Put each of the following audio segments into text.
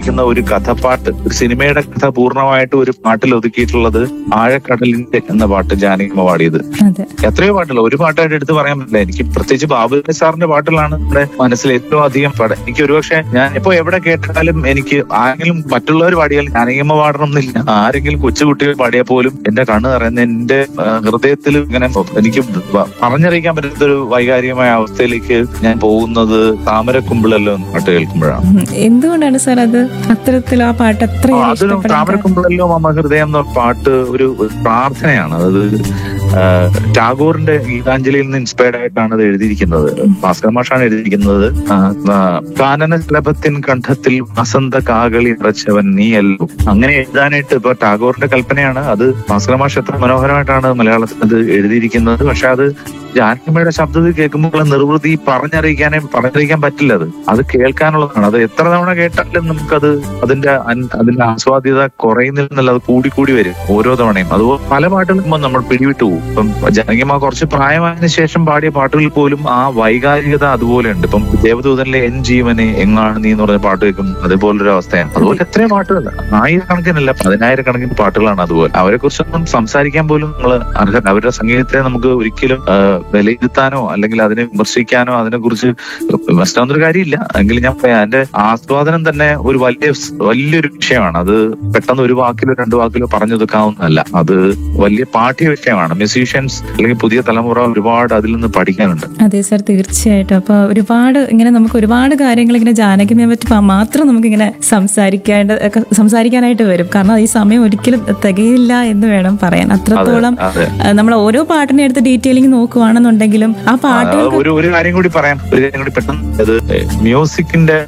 എഴുതിയിരിക്കുന്ന ഒരു കഥപ്പാട്ട് ഒരു സിനിമയുടെ കഥ പൂർണ്ണമായിട്ട് ഒരു പാട്ടിൽ ഒതുക്കിയിട്ടുള്ളത് ആഴക്കടലിന്റെ എന്ന പാട്ട് ജാനകിമ പാടിയത് അതെ എത്രയോ പാട്ടുകൾ ഒരു പാട്ടായിട്ട് എടുത്ത് പറയാൻ പറ്റില്ല എനിക്ക് പ്രത്യേകിച്ച് ബാബുരാജ് സാറിന്റെ പാട്ടുകളാണ് നമ്മുടെ മനസ്സിൽ ഏറ്റവും അധികം പാട് എനിക്ക് ഒരുപക്ഷെ ഞാൻ ഇപ്പൊ എവിടെ കേട്ടാലും എനിക്ക് ആരെങ്കിലും മറ്റുള്ളവർ പാടിയാൽ ജാനകിയമ്മ പാടണം എന്നില്ല ആരെങ്കിലും കൊച്ചുകുട്ടികൾ പാടിയാൽ പോലും എന്റെ കണ്ണ് നിറയുന്ന എന്റെ ആ, ഹൃദയത്തിൽ ഇങ്ങനെ എനിക്ക് വ- പറഞ്ഞറിയിക്കാൻ പറ്റാത്ത ഒരു വൈകാരികമായ അവസ്ഥയിലേക്ക് ഞാൻ പോകുന്നത് താമരക്കുമ്പിളല്ലോ എന്ന പാട്ട് കേൾക്കുമ്പോഴാണ് ഉം. എന്തുകൊണ്ടാണ് സാർ അത് അത്തരത്തിൽ ആ പാട്ട് ആ, അത്രയും അത് ഇഷ്ടപ്പെടാൻ കാരണം? താമരക്കുമ്പിളല്ലോ മമ ഹൃദയം എന്ന പാട്ട് ഒരു ഒരു പ്രാർത്ഥനയാണ് അത് ആ, ടാഗോറിന്റെ ഗീതാഞ്ജലിയിൽ നിന്ന് ഇൻസ്പയർഡ് ആയിട്ടാണ് അത് എഴുതിയിരിക്കുന്നത് ഭാസ്കർ മാഷാണ് എഴുതിയിരിക്കുന്നത് ആ, ആ, കാനന ശലഭത്തിൻ കണ്ഠത്തിൽ വസന്ത കാകളി നിറച്ചവൻ നീയല്ലോ അങ്ങനെ എഴുതാനായിട്ട് ഇപ്പൊ ടാഗോറിന്റെ കൽപ്പനയാണ് അത് ഭാസ്കർ മാഷ് എത്ര മനോഹരമായിട്ടാണ് മലയാളത്തിൽ അത് എഴുതിയിരിക്കുന്നത് പക്ഷെ അത് ജാനകിമ്മയുടെ ശബ്ദത്തിൽ കേൾക്കുമ്പോൾ നിർവൃതി പറഞ്ഞറിയിക്കാനേ പറഞ്ഞറിയിക്കാൻ പറ്റില്ല അത് അത് കേൾക്കാനുള്ളതാണ് അത് എത്ര തവണ കേട്ടാലും നമുക്കത് അതിന്റെ അൻ- അതിന്റെ ആസ്വാദ്യത കുറയുന്നില്ലെന്നല്ല അത് കൂടി കൂടി വരും ഓരോ തവണയും അതുപോലെ പല പാട്ടുകളും നമ്മൾ പിടിവിട്ടു പോകും ഇപ്പം ജനകിയമ്മ കുറച്ച് പ്രായമായതിനു ശേഷം പാടിയ പാട്ടുകളിൽ പോലും ആ വൈകാരികത അതുപോലെ ഉണ്ട് ഇപ്പം ദേവദൂതനിലെ എൻ ജീവനെ എങ്ങാണ് നീ എന്ന് പറഞ്ഞ പാട്ട് കേൾക്കും അതുപോലൊരു അവസ്ഥയാണ് അതുപോലെ എത്രയും പാട്ടുകൾ ആയിരക്കണക്കിനല്ല പതിനായിരക്കണക്കിന് പാട്ടുകളാണ് അതുപോലെ അവരെ കുറിച്ചൊന്നും സംസാരിക്കാൻ പോലും നമ്മൾ അർഹത അവരുടെ സംഗീതത്തെ നമുക്ക് ഒരിക്കലും ആ, വിലയിരുത്താനോ അല്ലെങ്കിൽ അതിനെ വിമർശിക്കാനോ അതിനെ കുറിച്ച് വിമർശിക്കാവുന്ന ഒരു കാര്യമില്ല എങ്കിലും ഞാൻ പറയാം അതിന്റെ ആസ്വാദനം തന്നെ ഒരു വലിയ സ് വലിയൊരു വിഷയമാണ് അത് പെട്ടെന്ന് ഒരു വാക്കിലോ രണ്ട് വാക്കിലോ പറഞ്ഞൊതുക്കാവുന്നതല്ല അത് വലിയ പാഠ്യ വിഷയമാണ് മ്യൂസീഷ്യൻസ് അല്ലെങ്കിൽ പുതിയ തലമുറ ഒരുപാട് അതിൽ നിന്ന് പഠിക്കാനുണ്ട് അതെ സാർ തീർച്ചയായിട്ടും അപ്പൊ ഒരുപാട് ഇങ്ങനെ നമുക്ക് ഒരുപാട് കാര്യങ്ങൾ ഇങ്ങനെ ജാനകിനെ പറ്റി പ- മാത്രം നമുക്ക് ഇങ്ങനെ സംസാരിക്കേണ്ട ഒക്കെ സംസാരിക്കാനായിട്ട് വരും കാരണം ഈ സമയം ഒരിക്കലും തികയില്ല എന്ന് വേണം പറയാൻ അത്രത്തോളം അതെ ആ, നമ്മൾ ഓരോ പാട്ടിനെ എടുത്ത് ഡീറ്റെയിലിംഗ് നോക്കുവാണെന്നുണ്ടെങ്കിലും ആ ആ, പാട്ടുകൾക്ക് ഒരു ഒരു കാര്യം കൂടി പറയാം ഒരു കാര്യം കൂടി പെട്ടെന്ന് അത് മ്യൂസിക്കിന്റെ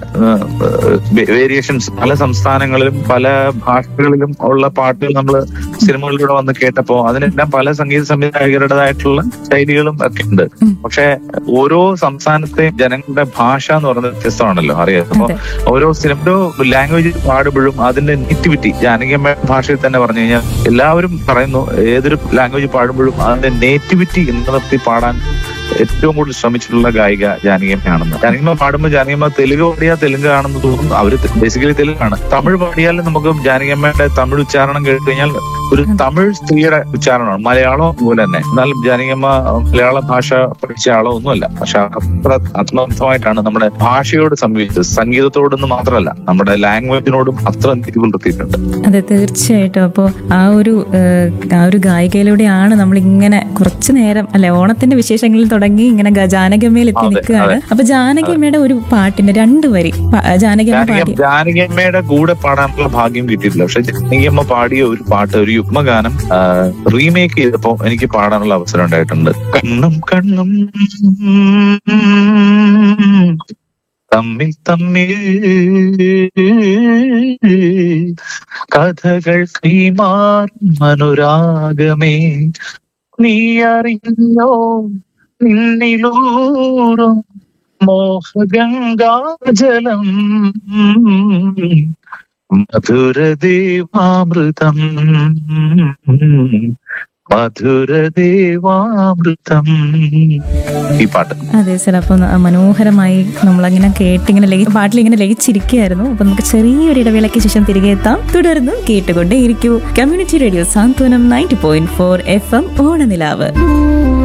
വേരിയേഷൻസ് പല സംസ്ഥാനങ്ങളിലും പല ഭാഷകളിലും ഉള്ള പാട്ടുകൾ നമ്മൾ സിനിമകളിലൂടെ വന്ന് കേട്ടപ്പോ അതിനെല്ലാം പല സംഗീത സംവിധായകരുടേതായിട്ടുള്ള ശൈലികളും ഒക്കെ ഉണ്ട് ഉം. പക്ഷെ ഓരോ സംസ്ഥാനത്തെയും ജനങ്ങളുടെ ഭാഷ എന്ന് പറയുന്നത് വ്യത്യസ്തമാണല്ലോ അറിയാം അപ്പൊ അതെ. ഓരോ സിനിമ ലാംഗ്വേജ് പാടുമ്പോഴും അതിന്റെ നെറ്റിവിറ്റി ജാനകിയമ്മ ഭാഷയിൽ തന്നെ പറഞ്ഞു കഴിഞ്ഞാൽ എല്ലാവരും പറയുന്നു ഏതൊരു ലാംഗ്വേജ് പാടുമ്പോഴും അതിന്റെ നേറ്റിവിറ്റി നിലനിർത്തി പാടാൻ ഏറ്റവും കൂടുതൽ ശ്രമിച്ചിട്ടുള്ള ഗായിക ജാനകിയമ്മയാണെന്ന് ജാനകിയമ്മ പാടുമ്പോൾ ജാനകിയമ്മ തെലുങ്ക് പാടിയാൽ തെലുങ്ക് ആണെന്ന് തോന്നുന്നു അവര് ബേസിക്കലി തെലുങ്കാണ് തമിഴ് പാടിയാലും നമുക്ക് ജാനകിയമ്മയുടെ തമിഴ് ഉച്ചാരണം കേട്ട് കഴിഞ്ഞാൽ ഒരു തമിഴ് സ്ത്രീയുടെ ഉച്ചാരണമാണ് മലയാളം അതുപോലെ തന്നെ എന്നാൽ ജാനകിയമ്മ മലയാള ഭാഷ പഠിച്ച ആളോ ഒന്നുമല്ല പക്ഷെ അത്ര ആത്മാർത്ഥമായിട്ടാണ് നമ്മുടെ ഭാഷയോട് സമീപിച്ചത് സംഗീതത്തോടൊന്നും മാത്രമല്ല നമ്മുടെ ലാംഗ്വേജിനോടും അത്ര നെറ്റി പുലർത്തിയിട്ടുണ്ട് അതെ തീർച്ചയായിട്ടും അപ്പോൾ ആ ഒരു ഏഹ്, ആ ഒരു ഗായികയിലൂടെയാണ് നമ്മൾ ഇങ്ങനെ കുറച്ചു നേരം അല്ലെ ഓണത്തിന്റെ വിശേഷങ്ങളിൽ തുടങ്ങി ഇങ്ങനെ ഗ- ജാനകിയമ്മയിൽ എത്തി അതെ, നിൽക്കുകയാണ് അതെ. അപ്പൊ ജാനകിയമ്മയുടെ ഒരു പാട്ടിന്റെ രണ്ട് വരി പ- ജാനകിയമ്മ ജാനകി പാടി ജാനകിയമ്മയുടെ കൂടെ പാടാനുള്ള ഭാഗ്യം കിട്ടിയിട്ടില്ല പക്ഷെ ജാനകിയമ്മ പാടിയ ഒരു പാട്ട് ഒരു യുഗ്മഗാനം റീമേക്ക് ചെയ്തപ്പോ എനിക്ക് പാടാനുള്ള അവസരം ഉണ്ടായിട്ടുണ്ട് കണ്ണും കണ്ണും തമ്മിൽ തമ്മിൽ കഥകൾ കൈമാറും അനുരാഗമേ നീ അറിഞ്ഞോ നിന്നിലൂറും മോഹഗംഗാജലം മധുരദേവാമൃതം മധുരദേവാമൃതം ഈ പാട്ട് അതെ സാർ അപ്പൊ ന- മനോഹരമായി നമ്മളങ്ങനെ കേട്ടിങ്ങനെ ലയി പാട്ടിൽ ഇങ്ങനെ ലയിച്ചിരിക്കുകയായിരുന്നു അപ്പൊ നമുക്ക് ചെറിയൊരു ഇടവേളയ്ക്ക് ശേഷം തിരികെ എത്താം തുടർന്നും കേട്ടുകൊണ്ടേയിരിക്കൂ community radio Santhwanam ninety point four F M ഓണനിലാവ്